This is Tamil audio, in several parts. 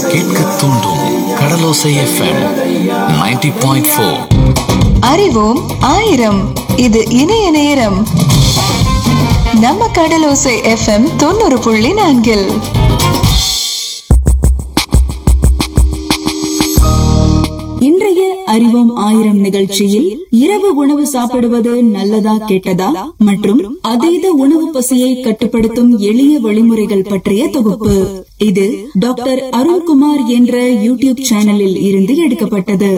கேட்க தூண்டும் கடலோசை எஃப்எம் 90.4 பாயிண்ட் ஃபோர் அறிவோம் ஆயிரம் இது இணைய நேரம் நம்ம கடலோசை எஃப்எம் தொண்ணூறு புள்ளி நான்கில் இன்றைய அறிவோம் ஆயிரம் நிகழ்ச்சியில் இரவு உணவு சாப்பிடுவது நல்லதா கெட்டதா மற்றும் அதீத உணவு பசியை கட்டுப்படுத்தும் எளிய வழிமுறைகள் பற்றிய தொகுப்பு இது டாக்டர் அருண்குமார் என்ற யூடியூப் சேனலில் இருந்து எடுக்கப்பட்டது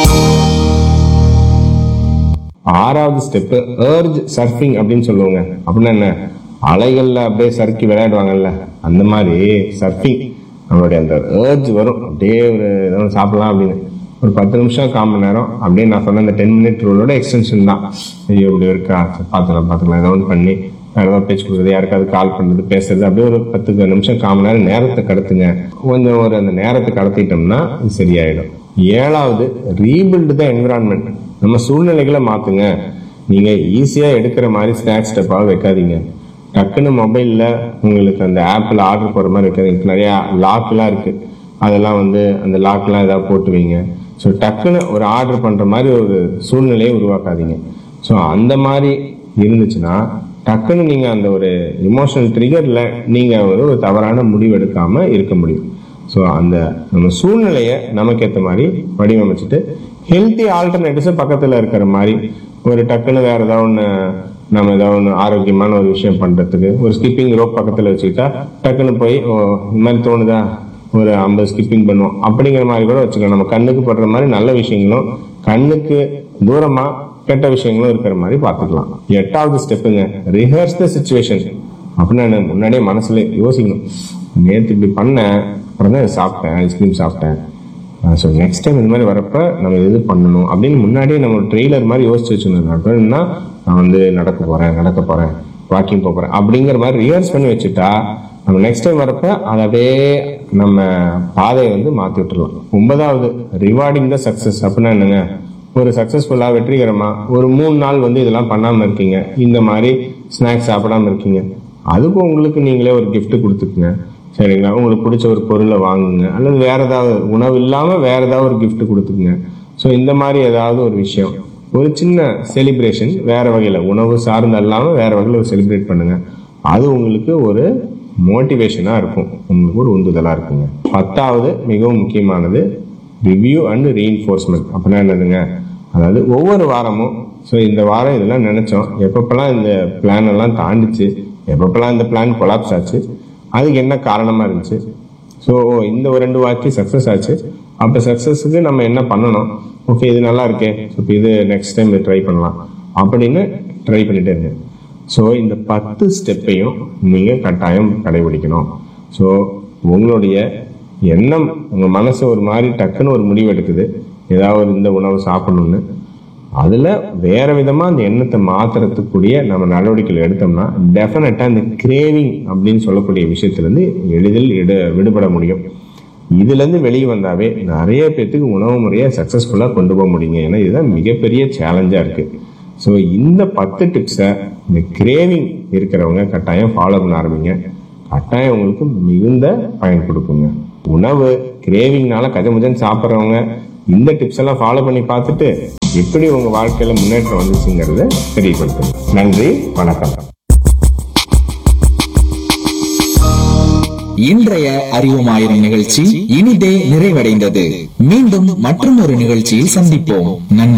ஆறாவது ஸ்டெப்பு ஏர்ஜ் சர்ஃபிங் அப்படின்னு சொல்லுவாங்க அப்படின்னா என்ன அலைகள்ல அப்படியே சறுக்கி விளையாடுவாங்கல்ல அந்த மாதிரி சர்ஃபிங் நம்மளுடைய அந்த ஏர்ஜ் வரும் அப்படியே ஒரு ஏதோ ஒண்ணு சாப்பிடலாம் அப்படின்னு ஒரு பத்து நிமிஷம் கால் மணி நேரம் அப்படியே நான் சொன்ன அந்த டென் மினிட் ரூலோட எக்ஸ்டென்ஷன் தான் ஐயோ இப்படி இருக்கா சரி, பார்த்துக்கலாம் பார்த்துக்கலாம் ஏதோ ஒன்று பண்ணி வேற ஏதாவது பேச்சு கொடுக்குறது யாருக்காவது கால் பண்ணுறது பேசுறது அப்படியே ஒரு பத்து நிமிஷம் கால் மணி நேரம் நேரத்தை கடத்துங்க கொஞ்சம் ஒரு அந்த நேரத்தை கடத்திட்டோம்னா இது சரியாயிடும் ஏழாவது ரீபில்டு த என்விரான்மெண்ட் நம்ம சூழ்நிலைகளை மாத்துங்க நீங்க ஈஸியா எடுக்கிற மாதிரி ஸ்நாக்ஸ் டப்பாவை வைக்காதீங்க டக்குன்னு மொபைல்ல உங்களுக்கு அந்த ஆப்பிள் ஆர்டர் போற மாதிரி வைக்காதீங்க இப்ப நிறைய லாக்லாம் இருக்கு அதெல்லாம் வந்து அந்த லாக்லாம் ஏதாவது போட்டு வைங்க ஸோ டக்குன்னு ஒரு ஆர்டர் பண்ற மாதிரி ஒரு சூழ்நிலையை உருவாக்காதீங்க ஸோ அந்த மாதிரி இருந்துச்சுன்னா டக்குன்னு நீங்க அந்த ஒரு எமோஷனல் ட்ரிகர்ல நீங்க ஒரு ஒரு தவறான முடிவு எடுக்காம இருக்க முடியும் ஸோ அந்த நம்ம சூழ்நிலையை நமக்கு ஏற்ற மாதிரி வடிவமைச்சிட்டு ஹெல்த்தி ஆல்டர்னேட்டிவ்ஸை பக்கத்தில் இருக்கிற மாதிரி ஒரு டக்குன்னு வேற ஏதாவது ஒன்று நம்ம ஏதாவது ஒன்று ஆரோக்கியமான ஒரு விஷயம் பண்றதுக்கு ஒரு ஸ்கிப்பிங் ரோப் பக்கத்தில் வச்சுக்கிட்டா டக்குன்னு போய் ஓ இந்த மாதிரி தோணுதா ஒரு ஐம்பது ஸ்கிப்பிங் பண்ணுவோம் அப்படிங்கிற மாதிரி கூட வச்சுக்கலாம் நம்ம கண்ணுக்கு படுற மாதிரி நல்ல விஷயங்களும் கண்ணுக்கு தூரமா கெட்ட விஷயங்களும் இருக்கிற மாதிரி பார்த்துக்கலாம் எட்டாவது ஸ்டெப்புங்க ரிஹர்ஸ் த சுச்சுவேஷன் அப்படின்னா என்ன? முன்னாடியே மனசுல யோசிக்கணும் நேற்று இப்படி பண்ணேன் அப்புறம் தான் இதை சாப்பிட்டேன் ஐஸ்கிரீம் சாப்பிட்டேன் ஸோ நெக்ஸ்ட் டைம் இந்த மாதிரி வரப்ப நம்ம இது பண்ணணும் அப்படின்னு முன்னாடியே நம்ம ட்ரெய்லர் மாதிரி யோசிச்சு வச்சுருந்தோம் நான் வந்து நடக்க போறேன் நடக்க போறேன் வாக்கிங் போக போறேன் அப்படிங்கிற மாதிரி ரிஹர்ஸ் பண்ணி வச்சுட்டா நம்ம நெக்ஸ்ட் டைம் வரப்ப அதை அப்படியே நம்ம பாதையை வந்து மாத்தி விட்டுறலாம் ஒன்பதாவது ரிவார்டிங் த சக்சஸ் அப்படின்னா என்னங்க ஒரு சக்சஸ்ஃபுல்லா வெற்றிகரமா ஒரு மூணு நாள் வந்து இதெல்லாம் பண்ணாம இருக்கீங்க இந்த மாதிரி ஸ்நாக்ஸ் சாப்பிடாம இருக்கீங்க அதுக்கும் உங்களுக்கு நீங்களே ஒரு gift கொடுத்துக்குங்க சரிங்களா உங்களுக்கு பிடிச்ச ஒரு பொருளை வாங்குங்க அல்லது வேற ஏதாவது உணவு இல்லாம வேற ஏதாவது ஒரு gift கொடுத்துக்குங்க ஸோ இந்த மாதிரி ஏதாவது ஒரு விஷயம் ஒரு சின்ன செலிப்ரேஷன் வேற வகையில உணவு சார்ந்து அல்லாம வேற வகையில ஒரு செலிப்ரேட் பண்ணுங்க அது உங்களுக்கு ஒரு மோட்டிவேஷனா இருக்கும் உங்களுக்கு ஒரு உந்துதலா இருக்குங்க பத்தாவது மிகவும் முக்கியமானது ரிவ்யூ அண்ட் ரீஎன்ஃபோர்ஸ்மெண்ட் அப்படின்னா என்னதுங்க அதாவது ஒவ்வொரு வாரமும் ஸோ இந்த வாரம் இதெல்லாம் நினைச்சோம் எப்பப்பெல்லாம் இந்த பிளான் எல்லாம் தாண்டிச்சு எப்பப்பெல்லாம் இந்த பிளான் கொலாப்ஸ் ஆச்சு அதுக்கு என்ன காரணமா இருந்துச்சு ஸோ இந்த ஒரு ரெண்டு வாக்கி சக்ஸஸ் ஆச்சு அப்போ சக்ஸஸுக்கு நம்ம என்ன பண்ணணும் ஓகே இது நல்லா இருக்கே ஸோ இது நெக்ஸ்ட் டைம் ட்ரை பண்ணலாம் அப்படின்னு ட்ரை பண்ணிட்டே இருங்க ஸோ இந்த பத்து ஸ்டெப்பையும் நீங்கள் கட்டாயம் கடைபிடிக்கணும் ஸோ உங்களுடைய எண்ணம் உங்கள் மனசு ஒரு மாதிரி டக்குன்னு ஒரு முடிவு எடுக்குது ஏதாவது ஒரு இந்த உணவு சாப்பிடணும்னு அதில் வேற விதமாக அந்த எண்ணத்தை மாத்துறதுக்குரிய நம்ம நடவடிக்கைகள் எடுத்தோம்னா டெஃபினட்டாக இந்த கிரேவிங் அப்படின்னு சொல்லக்கூடிய விஷயத்துலேருந்து எளிதில் எடு விடுபட முடியும் இதுலேருந்து வெளியே வந்தாவே நிறைய பேர்த்துக்கு உணவு முறையை சக்ஸஸ்ஃபுல்லாக கொண்டு போக முடியுங்க ஏன்னா இதுதான் மிகப்பெரிய சேலஞ்சாக இருக்குது ஸோ இந்த பத்து டிப்ஸை இந்த கிரேவிங் இருக்கிறவங்க கட்டாயம் ஃபாலோ பண்ண ஆரம்பிங்க கட்டாயம் உங்களுக்கு மிகுந்த பயன் கொடுக்குங்க உணவு கிரேவிங்னால கஜமுஜன் சாப்பிட்றவங்க இந்த டிப்ஸ் எல்லாம் ஃபாலோ பண்ணி பார்த்துட்டு எப்படி உங்க வாழ்க்கையில முன்னேற்றம் வந்துச்சுங்கிறத தெரியப்படுத்துங்க நன்றி வணக்கம் இன்றைய அறிவும் ஆயிரம் நிகழ்ச்சி இனிதே நிறைவடைந்தது மீண்டும் மற்றும் ஒரு நிகழ்ச்சியில் சந்திப்போம் நன்றி